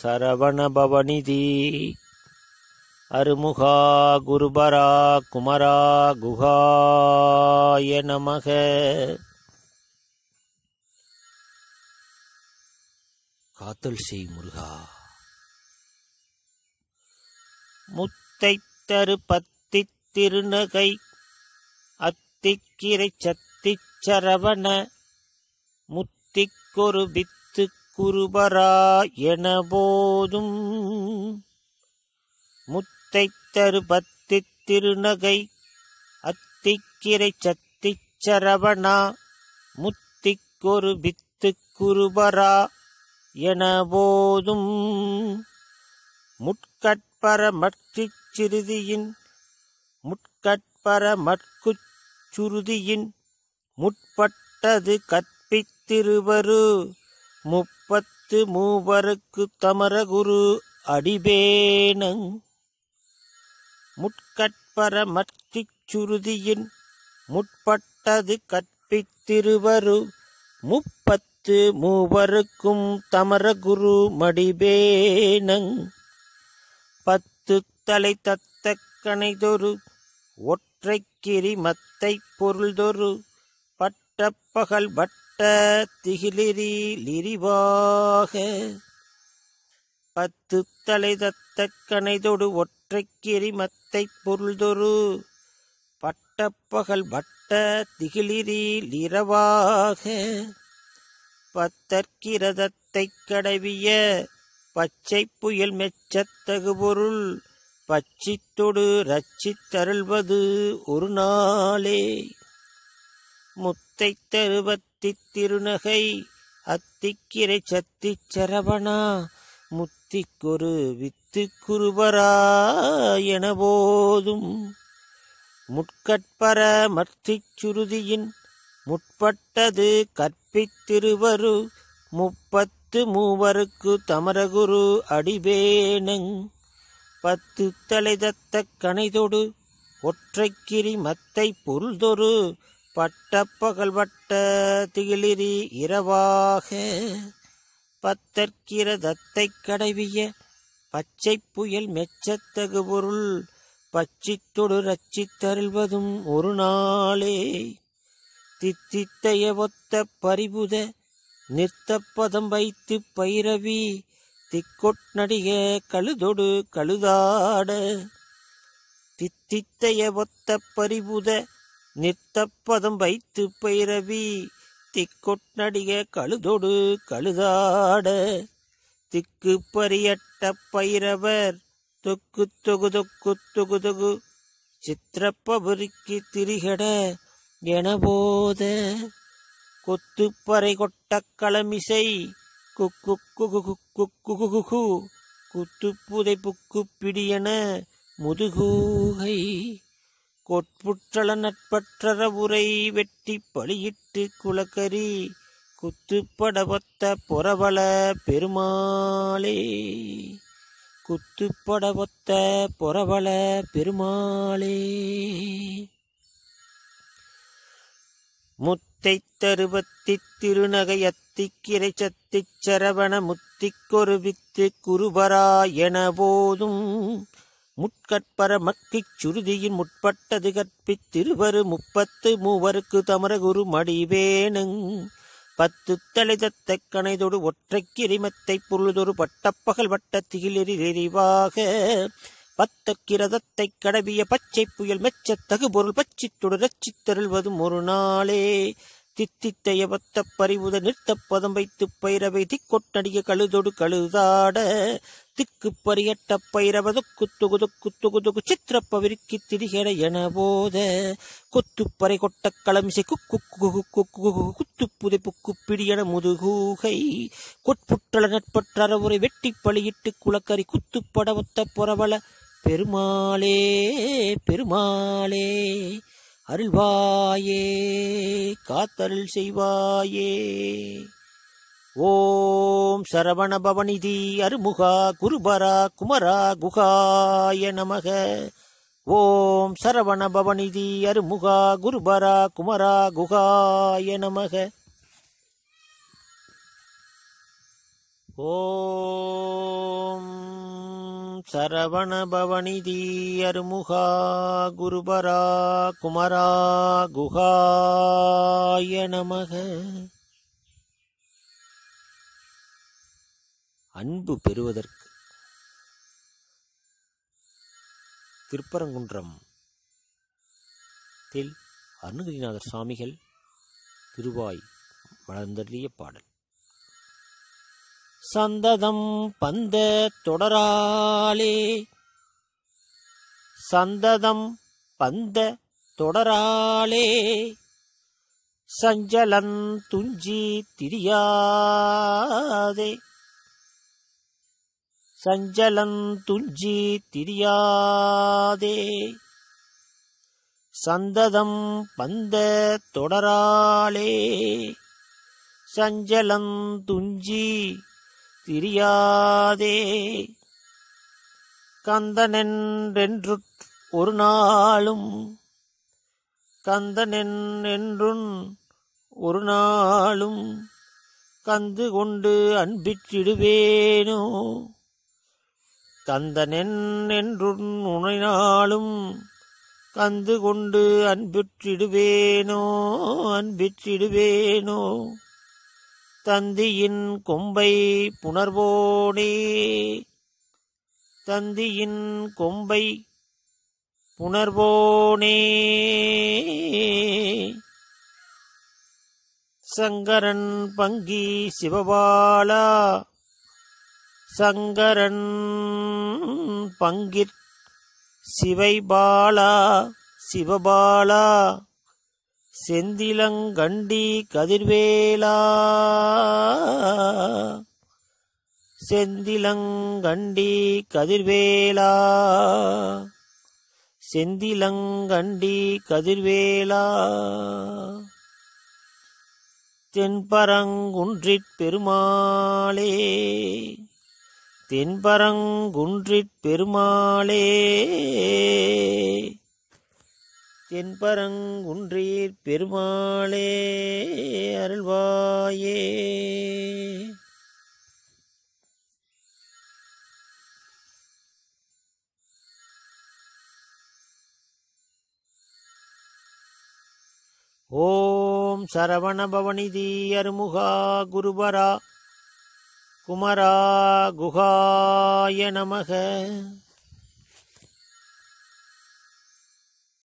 சரவண பவனிதி அருமுகா குருபரா குமரா குகாய நமக காத்தல் செய் முருகா முத்தை தரு பத்தி திருநகை அத்திக்கிரை சத்திச் சரவண முத்திக்கொரு வித்து குருபரா என போதும் முத்தை தரு பத்தி திருநகை அத்திக்கிரை சத்திச் சரவணா முத்திக்கொரு வித்து குருபரா என போதும் முட்கட்பர மற்றிச் சிறுதியின் முட்கட்பர மட்குச் சுருதியின் முற்பட்டது கற்பித்திருவரு முப்பத்து மூவருக்கு தமரகுரு அடிபேனங் முட்கட்பர மற்றிச் சுருதியின் முற்பட்டது கற்பித்திருவரு முப்பத்து மூவருக்கும் தமரகுரு மடிபேனங் பத்து தலை தத்த கணைதொரு ஒற்றைக்கிரி மத்தை பொருள்தொரு பட்டப்பகல் வட்ட திகிலிரி லிரிவாக பத்து தலை தத்த கணைதொடு ஒற்றைக்கிரி மத்தை பொருள்தொரு பட்டப்பகல் வட்ட திகிலிரி லிரவாக பத்தற்கிரதத்தை கடவிய பச்சை புயல் மெச்சத்தகு பொருள் பச்சித்தொடு ரச்சித்தருள்வது ஒரு நாளே முத்தை தருவத்தி திருநகை அத்திக்கிரை சத்திச் சரவணா முத்திக்கொரு வித்து குருபரா என போதும் முட்கட்பர மற்றிச் சுருதியின் முற்பட்டது கற்பித்திருவரு முப்பத்து மூவருக்கு தமரகுரு அடிபேனங் பத்து தலை தத்த கணைதொடு ஒற்றைக்கிரி மத்தை பொருள்தொரு பட்டப்பகல் வட்ட திகிலிரி இரவாக பத்தற்கிர தத்தை கடைவிய பச்சை புயல் மெச்சத்தகு பொருள் பச்சித்தொடு ரச்சித்தருள்வதும் ஒரு நாளே தித்தித்தைய ஒத்த பரிபுத நிறுத்தப்பதம் வைத்து பைரவி திக்கொட்நடிக கழுதொடு கழுதாட தித்தித்தைய ஒத்த பரிபுத நிறுத்தப்பதம் வைத்து பைரவி திக்கொட்நடிக கழுதொடு கழுதாட திக்கு பரியட்ட பைரவர் தொக்கு தொகு தொக்கு தொகு தொகு சித்திரப்பபுரிக்கு திரிகட என போத கொத்துப்பறை கொட்ட களமிசை குக்கு குகு குக்கு குகு குகு குத்துப்புதை புக்கு பிடியன முதுகூகை கொட்புற்றள நட்பற்றற உரை வெட்டி பலியிட்டு குளக்கரி குத்துப்படவத்த பொறவள பெருமாளே குத்துப்படவத்த பொறவள பெருமாளே முத்தை தருவத்தி திருநகையத்திக்கிரை சத்திச் சரவண முத்திக்கொரு வித்து குருபரா என போதும் முட்கட்பர மக்கிச் சுருதியின் முற்பட்டது கற்பித் திருவரு முப்பத்து மூவருக்கு தமரகுரு மடிவேனங் பத்து தலை தத்த கணைதொடு ஒற்றைக் கிரிமத்தை பொருளுதொரு பட்டப்பகல் வட்டத்திகில் எரிவாக பத்த கிரதத்தை கடவிய பச்சை புயல் மெச்சத் தகு பொருள் பச்சித்தொடு ரச்சித்தருள்வதும் ஒரு நாளே தித்தித்தைய பத்த பறிவுத நிறுத்தப் பதம் வைத்து பயிரவை திக்கொட்டடிய கழுதொடு கழுதாட திக்கு பரியட்ட பைரவதொக்கு தொகு தொக்கு தொகு தொகு சித்திரப்பவிருக்கி திரிகட என போத கொத்துப்பறை கொட்ட களமிசை குக்கு குகு குக்கு குத்து புதை புக்கு பிடியன முதுகூகை கொட்புற்றள நட்பற்ற உரை வெட்டி பலியிட்டு குளக்கரி குத்துப்பட ஒத்த பொறவள பெருமாளே பெருமாளே அருள்வாயே காத்தருள் செய்வாயே ஓம் சரவண பவனிதி அருமுகா குருபரா குமரா குகாய நமக ஓம் சரவண பவனிதி அருமுகா குருபரா குமரா குகாய நமக ஓம் சரவண பவனிதி அருமுகா குருபரா குமரா குகாய நமக அன்பு பெறுவதற்கு திருப்பரங்குன்றம் தில் அருணகிரிநாதர் சுவாமிகள் திருவாய் மலர்ந்தள்ளிய பாடல் சந்ததம் பந்த தொடராலே சந்ததம் பந்த தொடராலே சஞ்சலன் துஞ்சி திரியாதே சஞ்சலன் துஞ்சி திரியாதே சந்ததம் பந்த தொடராலே சஞ்சலம் துஞ்சி திரியாதே கந்தனென்றென்று ஒரு நாளும் கந்தனென்றும் ஒரு நாளும் கந்து கொண்டு அன்பிற்றிடுவேனோ கந்தனென் என்றும் உனைநாளும் கந்து கொண்டு அன்பிற்றிடுவேனோ அன்பிற்றிடுவேனோ தந்தியின் கொம்பை புணர்வோனே தந்தியின் கொம்பை புணர்வோனே சங்கரன் பங்கி சிவபாலா சங்கரன் பங்கிற் சிவைபாலா சிவபாலா செந்திலங்கண்டி கதிர்வேலா செந்திலங்கண்டி கதிர்வேலா செந்திலங்கண்டி கதிர்வேலா தென்பரங்குன்றிற் பெருமாளே தென்பரங்குன்றிற் பெருமாளே தென்பரங்குன்றீர் பெருமாளே அருள்வாயே ஓம் சரவண பவனிதி அருமுகா குருபரா குமரா குகாய நமக